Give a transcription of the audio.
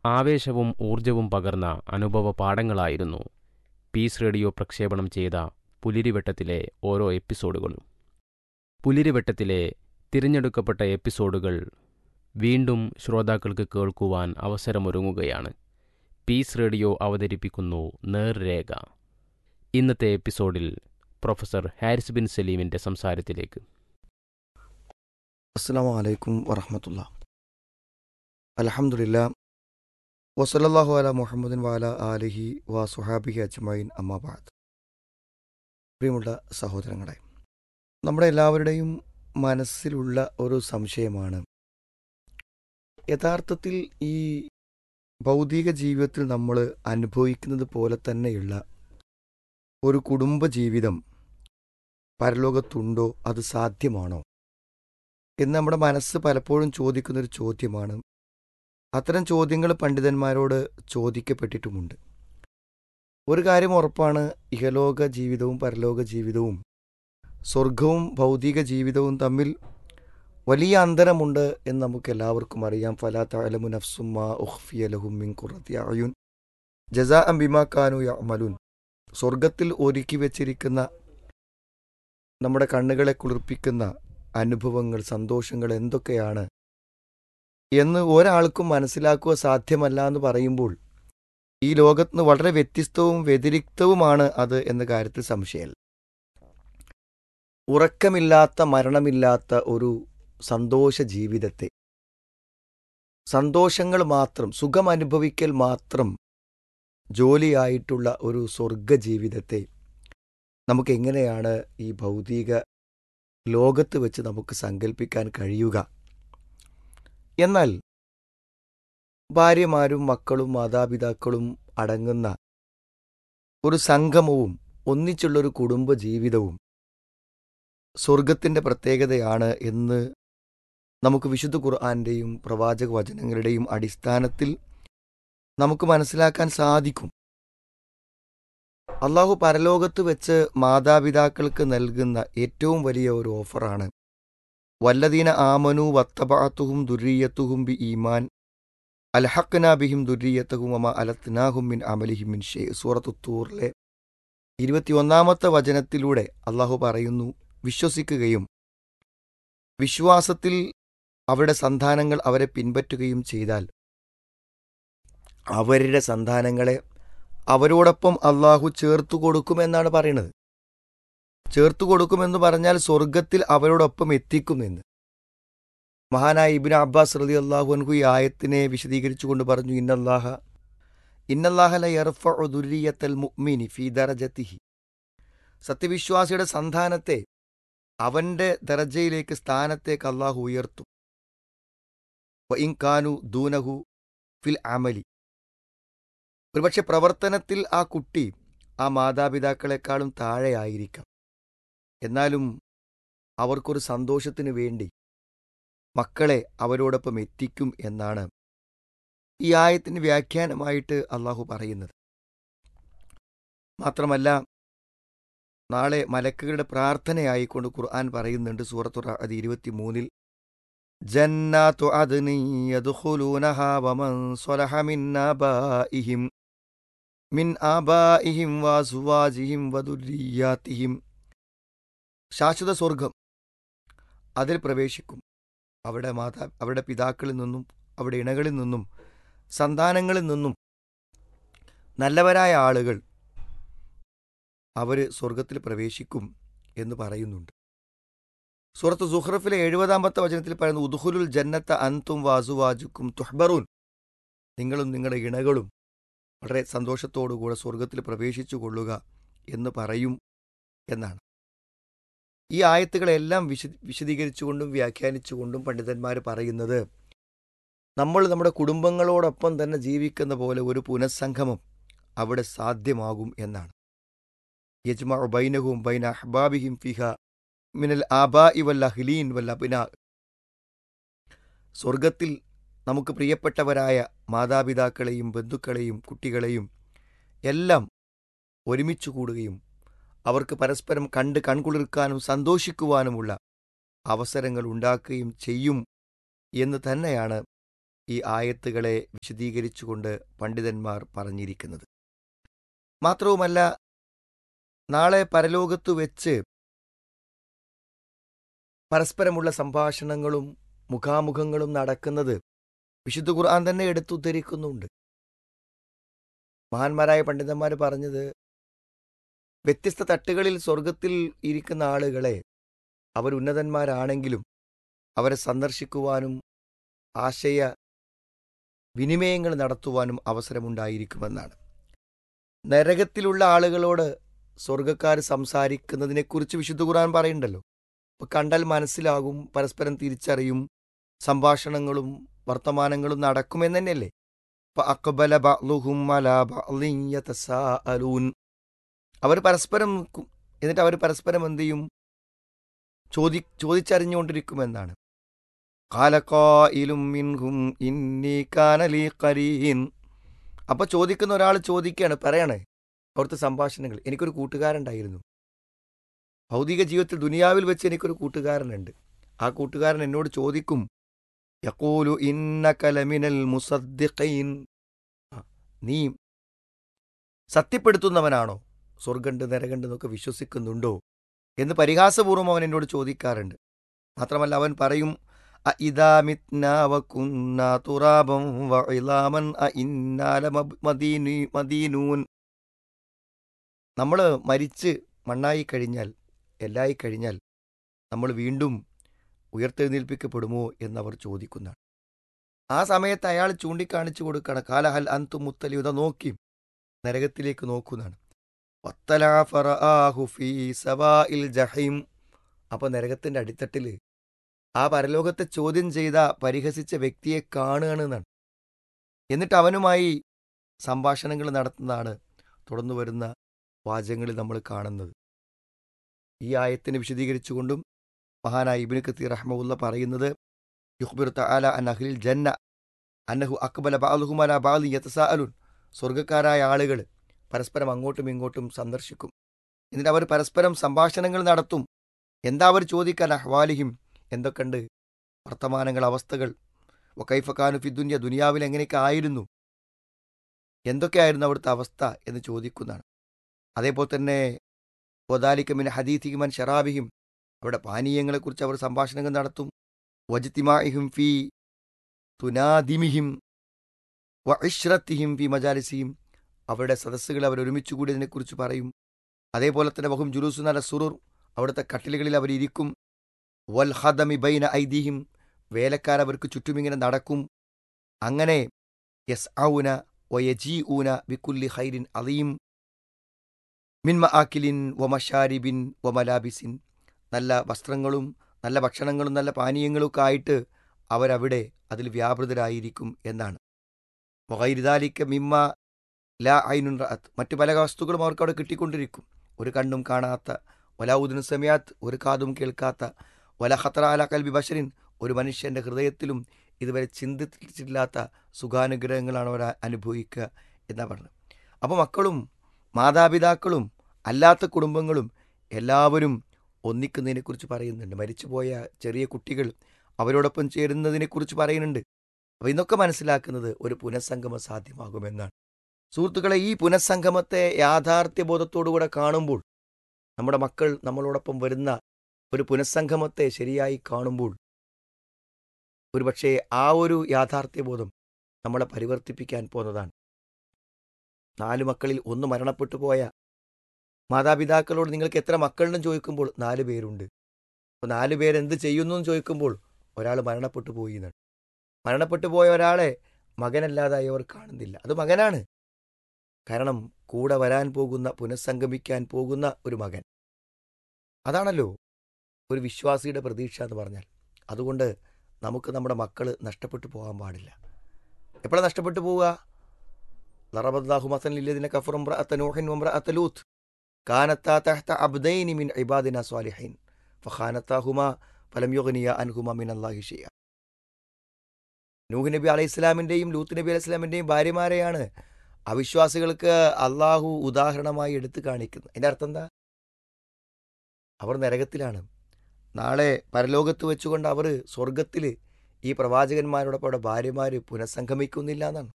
ആവേശവും ഊർജവും പകർന്ന അനുഭവ പാഠങ്ങളായിരുന്നു പീസ് റേഡിയോ പ്രക്ഷേപണം ചെയ്ത പുലിരിവട്ടത്തിലെ ഓരോ എപ്പിസോഡുകളും പുലിരിവട്ടത്തിലെ തിരഞ്ഞെടുക്കപ്പെട്ട എപ്പിസോഡുകൾ വീണ്ടും ശ്രോതാക്കൾക്ക് കേൾക്കുവാൻ അവസരമൊരുങ്ങുകയാണ് പീസ് റേഡിയോ അവതരിപ്പിക്കുന്നു നേർരേഖ ഇന്നത്തെ എപ്പിസോഡിൽ പ്രൊഫസർ ഹാരിസ് ബിൻ സലീമിൻ്റെ സംസാരത്തിലേക്ക് അസ്സാം വലൈക്കും വറഹമത്തുള്ള അലഹമുല്ല വസലല്ലാഹു അല മുഹമ്മദിൻ വാല ആലിഹി വ സുഹാബിഹി അജ്മൈൻ അമ്മാബാദ് പ്രിയമുള്ള സഹോദരങ്ങളെ നമ്മുടെ എല്ലാവരുടെയും മനസ്സിലുള്ള ഒരു സംശയമാണ് യഥാർത്ഥത്തിൽ ഈ ഭൗതിക ജീവിതത്തിൽ നമ്മൾ അനുഭവിക്കുന്നത് പോലെ തന്നെയുള്ള ഒരു കുടുംബ ജീവിതം പരലോകത്തുണ്ടോ അത് സാധ്യമാണോ എന്ന് നമ്മുടെ മനസ്സ് പലപ്പോഴും ചോദിക്കുന്നൊരു ചോദ്യമാണ് അത്തരം ചോദ്യങ്ങൾ പണ്ഡിതന്മാരോട് ചോദിക്കപ്പെട്ടിട്ടുമുണ്ട് ഒരു കാര്യം ഉറപ്പാണ് ഇഹലോക ജീവിതവും പരലോക ജീവിതവും സ്വർഗവും ഭൗതിക ജീവിതവും തമ്മിൽ വലിയ അന്തരമുണ്ട് എന്ന് നമുക്ക് എല്ലാവർക്കും അറിയാം ഫലാ തലമു നഫ്സുമാ ഉഖ്ഫിയ ലഹും മിൻ ഖുറത്തി അയുൻ ജസാ അംബിമാ കാനു യമലുൻ സ്വർഗത്തിൽ ഒരുക്കി വെച്ചിരിക്കുന്ന നമ്മുടെ കണ്ണുകളെ കുളിർപ്പിക്കുന്ന അനുഭവങ്ങൾ സന്തോഷങ്ങൾ എന്തൊക്കെയാണ് എന്ന് ഒരാൾക്കും മനസ്സിലാക്കുക സാധ്യമല്ല എന്ന് പറയുമ്പോൾ ഈ ലോകത്തിന് വളരെ വ്യത്യസ്തവും വ്യതിരിക്തവുമാണ് അത് എന്ന കാര്യത്തിൽ സംശയമല്ല ഉറക്കമില്ലാത്ത മരണമില്ലാത്ത ഒരു സന്തോഷ ജീവിതത്തെ സന്തോഷങ്ങൾ മാത്രം സുഖം അനുഭവിക്കൽ മാത്രം ജോലിയായിട്ടുള്ള ഒരു സ്വർഗ ജീവിതത്തെ നമുക്ക് എങ്ങനെയാണ് ഈ ഭൗതിക ലോകത്ത് വെച്ച് നമുക്ക് സങ്കല്പിക്കാൻ കഴിയുക എന്നാൽ ഭാര്യമാരും മക്കളും മാതാപിതാക്കളും അടങ്ങുന്ന ഒരു സംഗമവും ഒന്നിച്ചുള്ളൊരു കുടുംബ ജീവിതവും സ്വർഗത്തിൻ്റെ പ്രത്യേകതയാണ് എന്ന് നമുക്ക് വിശുദ്ധ ഖുർആാൻ്റെയും പ്രവാചക വചനങ്ങളുടെയും അടിസ്ഥാനത്തിൽ നമുക്ക് മനസ്സിലാക്കാൻ സാധിക്കും അള്ളാഹു പരലോകത്ത് വെച്ച് മാതാപിതാക്കൾക്ക് നൽകുന്ന ഏറ്റവും വലിയ ഒരു ഓഫറാണ് വല്ലദീന ആമനു വത്തബാത്തുഹും ദുരീയത്തുഹും ബി ഈമാൻ അൽഹക്കനാബിഹിം ദുരീയത്തഹും അമ അലത്നാഹും മിൻ അമലിഹിമിൻ ഷേ സൂറത്തുത്തൂറിലെ ഇരുപത്തിയൊന്നാമത്തെ വചനത്തിലൂടെ അള്ളാഹു പറയുന്നു വിശ്വസിക്കുകയും വിശ്വാസത്തിൽ അവരുടെ സന്താനങ്ങൾ അവരെ പിൻപറ്റുകയും ചെയ്താൽ അവരുടെ സന്താനങ്ങളെ അവരോടൊപ്പം അള്ളാഹു ചേർത്തു കൊടുക്കുമെന്നാണ് പറയുന്നത് ചേർത്തു കൊടുക്കുമെന്ന് പറഞ്ഞാൽ സ്വർഗത്തിൽ അവരോടൊപ്പം എത്തിക്കുമെന്ന് മഹാനായ ഇബിൻ അബ്ബാസ് റലി അള്ളാഹുൻഹു ഈ ആയത്തിനെ വിശദീകരിച്ചുകൊണ്ട് പറഞ്ഞു ഇന്നല്ലാഹ ഇന്നല്ലാഹല യർഫുരിയത്തൽ മുഅ്മിനി ഫീ ദറജത്തിഹി സത്യവിശ്വാസിയുടെ സന്താനത്തെ അവന്റെ ദറജയിലേക്ക് സ്ഥാനത്തേക്ക് അള്ളാഹു ഉയർത്തും ഇൻ കാനു ദൂനഹു ഫിൽ അമലി ഒരുപക്ഷെ പ്രവർത്തനത്തിൽ ആ കുട്ടി ആ മാതാപിതാക്കളെക്കാളും താഴെയായിരിക്കാം എന്നാലും അവർക്കൊരു സന്തോഷത്തിനു വേണ്ടി മക്കളെ അവരോടൊപ്പം എത്തിക്കും എന്നാണ് ഈ ആയത്തിന് വ്യാഖ്യാനമായിട്ട് അള്ളാഹു പറയുന്നത് മാത്രമല്ല നാളെ മലക്കുകളുടെ പ്രാർത്ഥനയായിക്കൊണ്ട് ഖുർആൻ പറയുന്നുണ്ട് സൂറത്തുറ അത് ഇരുപത്തിമൂന്നിൽ ജന്നാത്തു അദ്നി യദ്ഖുലൂനഹാ വമൻ സ്വലഹ മിൻ ആബാഇഹിം മിൻ ആബാഇഹിം വാസുവാജിഹിം വദുരിയാത്തിഹിം ശാശ്വത സ്വർഗം അതിൽ പ്രവേശിക്കും അവിടെ മാതാ അവരുടെ പിതാക്കളിൽ നിന്നും അവിടെ ഇണകളിൽ നിന്നും സന്താനങ്ങളിൽ നിന്നും നല്ലവരായ ആളുകൾ അവർ സ്വർഗത്തിൽ പ്രവേശിക്കും എന്ന് പറയുന്നുണ്ട് സൂറത്ത് സുഹ്റഫിലെ എഴുപതാമത്തെ വചനത്തിൽ പറയുന്നു ഉദുഹുലുൽ ജന്നത്ത അൻതും വാസുവാജുക്കും തുഹ്ബറൂൻ നിങ്ങളും നിങ്ങളുടെ ഇണകളും വളരെ സന്തോഷത്തോടുകൂടെ സ്വർഗത്തിൽ പ്രവേശിച്ചു കൊള്ളുക എന്ന് പറയും എന്നാണ് ഈ ആയത്തുകളെല്ലാം വിശ വിശദീകരിച്ചുകൊണ്ടും വ്യാഖ്യാനിച്ചുകൊണ്ടും പണ്ഡിതന്മാർ പറയുന്നത് നമ്മൾ നമ്മുടെ കുടുംബങ്ങളോടൊപ്പം തന്നെ ജീവിക്കുന്ന പോലെ ഒരു പുനഃസംഗമം അവിടെ സാധ്യമാകും എന്നാണ് യജ്മ ബൈനഹും ബൈന അഹ്ബാബിഹിം ഫിഹ മിനൽ ആബാ വൽ അഹ്ലീൻ വൽ അബിന സ്വർഗത്തിൽ നമുക്ക് പ്രിയപ്പെട്ടവരായ മാതാപിതാക്കളെയും ബന്ധുക്കളെയും കുട്ടികളെയും എല്ലാം ഒരുമിച്ച് കൂടുകയും അവർക്ക് പരസ്പരം കണ്ട് കൺകുളിർക്കാനും സന്തോഷിക്കുവാനുമുള്ള അവസരങ്ങൾ ഉണ്ടാക്കുകയും ചെയ്യും എന്ന് തന്നെയാണ് ഈ ആയത്തുകളെ വിശദീകരിച്ചുകൊണ്ട് പണ്ഡിതന്മാർ പറഞ്ഞിരിക്കുന്നത് മാത്രവുമല്ല നാളെ പരലോകത്തു വെച്ച് പരസ്പരമുള്ള സംഭാഷണങ്ങളും മുഖാമുഖങ്ങളും നടക്കുന്നത് വിശുദ്ധ ഖുർആൻ തന്നെ എടുത്തുദ്ധരിക്കുന്നുണ്ട് മഹാന്മാരായ പണ്ഡിതന്മാർ പറഞ്ഞത് വ്യത്യസ്ത തട്ടുകളിൽ സ്വർഗത്തിൽ ഇരിക്കുന്ന ആളുകളെ അവർ ഉന്നതന്മാരാണെങ്കിലും അവരെ സന്ദർശിക്കുവാനും ആശയ വിനിമയങ്ങൾ നടത്തുവാനും അവസരമുണ്ടായിരിക്കുമെന്നാണ് നരകത്തിലുള്ള ആളുകളോട് സ്വർഗക്കാർ സംസാരിക്കുന്നതിനെക്കുറിച്ച് വിശുദ്ധ ഖുർആൻ പറയുന്നുണ്ടല്ലോ അപ്പോൾ കണ്ടാൽ മനസ്സിലാകും പരസ്പരം തിരിച്ചറിയും സംഭാഷണങ്ങളും വർത്തമാനങ്ങളും നടക്കുമെന്ന് തന്നെയല്ലേ അപ്പൊ അക്ബല ബഅ്ളുഹും അലാ ബഅ്ളിൻ യതസാഅലൂൻ അവർ പരസ്പരം നിൽക്കും എന്നിട്ട് അവർ പരസ്പരം എന്ത് ചെയ്യും ചോദി ചോദിച്ചറിഞ്ഞുകൊണ്ടിരിക്കുമെന്നാണ് കാലക്കായിലും മിൻഹും ഇന്നി കാനലി കരീൻ അപ്പൊ ചോദിക്കുന്ന ഒരാൾ ചോദിക്കുകയാണ് പറയണേ അവിടുത്തെ സംഭാഷണങ്ങൾ എനിക്കൊരു കൂട്ടുകാരുണ്ടായിരുന്നു ഭൗതിക ജീവിതത്തിൽ ദുനിയാവിൽ വെച്ച് എനിക്കൊരു കൂട്ടുകാരനുണ്ട് ആ കൂട്ടുകാരൻ എന്നോട് ചോദിക്കും യക്കൂലു ഇന്ന കലമിനൽ മുസദ്ദിഖീൻ ആ, നീ സത്യപ്പെടുത്തുന്നവനാണോ സ്വർഗണ്ട് നരകണ്ട് എന്നൊക്കെ വിശ്വസിക്കുന്നുണ്ടോ എന്ന് പരിഹാസപൂർവ്വം അവൻ എന്നോട് ചോദിക്കാറുണ്ട് മാത്രമല്ല അവൻ പറയും അ ഇദാ മിത്നാ വകുന്നാ തുറാബൻ വഇലാമൻ അ ഇന്നാ ലമബ് മദീനി മദീനൂൻ നമ്മൾ മരിച്ച് മണ്ണായി കഴിഞ്ഞാൽ എല്ലായി കഴിഞ്ഞാൽ നമ്മൾ വീണ്ടും ഉയർത്തെഴുന്നേൽപ്പിക്കപ്പെടുമോ എന്നവർ ചോദിക്കുന്നതാണ് ആ സമയത്ത് അയാൾ ചൂണ്ടിക്കാണിച്ചു കൊടുക്കണം കാലഹൽ അന്തു മുത്തലിയുത നോക്കി നരകത്തിലേക്ക് നോക്കുന്നതാണ് വത്തലാ ഫറആഹു ഫീ സവാഇൽ ജഹീം അപ്പോൾ നരകത്തിൻ്റെ അടിത്തട്ടിൽ ആ പരലോകത്തെ ചോദ്യം ചെയ്ത പരിഹസിച്ച വ്യക്തിയെ കാണുകയാണ് എന്നാണ് എന്നിട്ട് അവനുമായി സംഭാഷണങ്ങൾ നടത്തുന്നതാണ് തുടർന്നു വരുന്ന വാചകങ്ങളിൽ നമ്മൾ കാണുന്നത് ഈ ആയത്തിനെ വിശദീകരിച്ചുകൊണ്ടും മഹാനായ ഇബിന് കത്തീർ റഹ്മുല്ല പറയുന്നത് യുഹ്ബിർ തആല അൻ അഹ്ലിൽ ജന്ന അന്നഹു അക്ബല ബഅലുഹും അലാ ബഅലി യതസാഅലുൻ സ്വർഗ്ഗക്കാരായ ആളുകൾ പരസ്പരം അങ്ങോട്ടും ഇങ്ങോട്ടും സന്ദർശിക്കും എന്നിട്ട് അവർ പരസ്പരം സംഭാഷണങ്ങൾ നടത്തും എന്താ അവർ ചോദിക്കാൻ അഹ്വാലിഹിം എന്തൊക്കെയുണ്ട് വർത്തമാനങ്ങൾ അവസ്ഥകൾ വക്കൈഫക്കാനു ഫിദ്ദുന്യ ദുനിയാവിൽ എങ്ങനെയൊക്കെ ആയിരുന്നു എന്തൊക്കെയായിരുന്നു അവിടുത്തെ അവസ്ഥ എന്ന് ചോദിക്കുന്നതാണ് അതേപോലെ തന്നെ ഒദാലിക്കമിൻ ഹദീഥിഹിമൻ ഷറാബിഹിം അവിടെ പാനീയങ്ങളെക്കുറിച്ച് അവർ സംഭാഷണങ്ങൾ നടത്തും വജ്തിമാഹിം ഫി തുനാദിമിഹിം വ ഇഷ്റത്തിഹിം ഫി മജാലിസിഹിം അവരുടെ സദസ്സുകൾ അവർ ഒരുമിച്ച് കൂടിയതിനെക്കുറിച്ച് പറയും അതേപോലെ തന്നെ വഹും ജുലൂസു നല്ല സുറുർ അവിടുത്തെ കട്ടിലുകളിൽ അവരിയ്ക്കും വൽ ഹദമി ബൈന ഐദിഹിം വേലക്കാരവർക്ക് ചുറ്റുമിങ്ങനെ നടക്കും അങ്ങനെ യസ് ഔന വയജീ ഊന ബിക്കുല്ലി ഹൈരിൻ അലീം മിൻമ ആക്കിലിൻ വമഷാരിബിൻ വമലാബിസിൻ നല്ല വസ്ത്രങ്ങളും നല്ല ഭക്ഷണങ്ങളും നല്ല പാനീയങ്ങളും ഒക്കെ ആയിട്ട് അവരവിടെ അതിൽ വ്യാപൃതരായിരിക്കും എന്നാണ് വൈരിതാലിക്ക മിമ്മ ലാ ഐനുൻ റഅത്ത് മറ്റു പല വസ്തുക്കളും അവർക്ക് അവിടെ കിട്ടിക്കൊണ്ടിരിക്കും ഒരു കണ്ണും കാണാത്ത വലാവുദിന് സമയാത്ത് ഒരു കാതും കേൾക്കാത്ത വല ഖത്ര അല കൽബി ബഷറിൻ ഒരു മനുഷ്യൻ്റെ ഹൃദയത്തിലും ഇതുവരെ ചിന്തിച്ചിട്ടില്ലാത്ത സുഖാനുഗ്രഹങ്ങളാണ് അവർ അനുഭവിക്കുക എന്നാ പറഞ്ഞത് അപ്പോൾ മക്കളും മാതാപിതാക്കളും അല്ലാത്ത കുടുംബങ്ങളും എല്ലാവരും ഒന്നിക്കുന്നതിനെക്കുറിച്ച് പറയുന്നുണ്ട് മരിച്ചുപോയ ചെറിയ കുട്ടികൾ അവരോടൊപ്പം ചേരുന്നതിനെക്കുറിച്ച് പറയുന്നുണ്ട് അപ്പോൾ ഇതൊക്കെ മനസ്സിലാക്കുന്നത് ഒരു പുനഃസംഗമം സാധ്യമാകുമെന്നാണ് സുഹൃത്തുക്കളെ ഈ പുനഃസംഗമത്തെ യാഥാർത്ഥ്യബോധത്തോടുകൂടെ കാണുമ്പോൾ നമ്മുടെ മക്കൾ നമ്മളോടൊപ്പം വരുന്ന ഒരു പുനഃസംഗമത്തെ ശരിയായി കാണുമ്പോൾ ഒരുപക്ഷെ ആ ഒരു യാഥാർത്ഥ്യബോധം നമ്മളെ പരിവർത്തിപ്പിക്കാൻ പോകുന്നതാണ് നാല് മക്കളിൽ ഒന്ന് മരണപ്പെട്ടു പോയ മാതാപിതാക്കളോട് നിങ്ങൾക്ക് എത്ര മക്കളുണ്ടെന്ന് ചോദിക്കുമ്പോൾ നാല് പേരുണ്ട് അപ്പോൾ നാല് പേരെന്ത് ചെയ്യുന്നു എന്ന് ചോദിക്കുമ്പോൾ ഒരാൾ മരണപ്പെട്ടു പോയി എന്നാണ് മരണപ്പെട്ടു പോയ ഒരാളെ മകനല്ലാതായി അവർ കാണുന്നില്ല അത് മകനാണ് കാരണം കൂടെ വരാൻ പോകുന്ന പുനഃസംഗമിക്കാൻ പോകുന്ന ഒരു മകൻ അതാണല്ലോ ഒരു വിശ്വാസിയുടെ പ്രതീക്ഷ എന്ന് പറഞ്ഞാൽ അതുകൊണ്ട് നമുക്ക് നമ്മുടെ മക്കൾ നഷ്ടപ്പെട്ടു പോകാൻ പാടില്ല എപ്പോഴാണ് നഷ്ടപ്പെട്ടു പോവുക ലറബദ്ദാഹു മസൻ ലില്ലദിന കഫറും നൂഹിൻ വംറഅത്ത ലൂത്ത് കാനത്താ തഹ്ത അബ്ദൈനി മിൻ ഇബാദിന സ്വാലിഹീൻ ഫഖാനത്താഹുമ ഫലം യുഗ്നിയ അൻഹുമ മിൻ അല്ലാഹി ഷൈഅ നൂഹ് നബി അലൈഹി ഇസ്ലാമിൻ്റെയും ലൂത്ത് നബി അലൈഹി ഇസ്ലാമിൻ്റെയും ഭാര്യമാരെയാണ് അവിശ്വാസികൾക്ക് അള്ളാഹു ഉദാഹരണമായി എടുത്തു കാണിക്കുന്നത് അതിൻ്റെ അർത്ഥം എന്താ അവർ നരകത്തിലാണ് നാളെ പരലോകത്ത് വെച്ചുകൊണ്ട് അവർ സ്വർഗത്തിൽ ഈ പ്രവാചകന്മാരോടൊപ്പം അവിടെ ഭാര്യമാർ പുനഃസംഗമിക്കുന്നില്ല എന്നാണ്